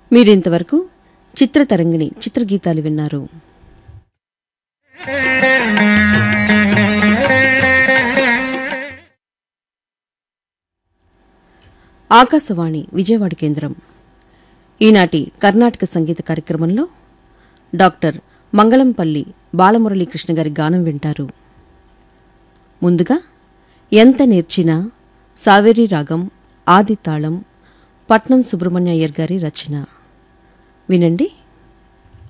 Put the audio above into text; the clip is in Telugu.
మీరింతవరకు చిత్రతరంగిణి చిత్రగీతాలు విన్నారు ఆకాశవాణి విజయవాడ కేంద్రం ఈనాటి కర్ణాటక సంగీత కార్యక్రమంలో డాక్టర్ మంగళంపల్లి బాలమురళీకృష్ణ గారి గానం వింటారు ముందుగా ఎంత నేర్చినా సావేరి రాగం ఆది తాళం పట్నం సుబ్రహ్మణ్య అయ్యర్ గారి రచన వినండి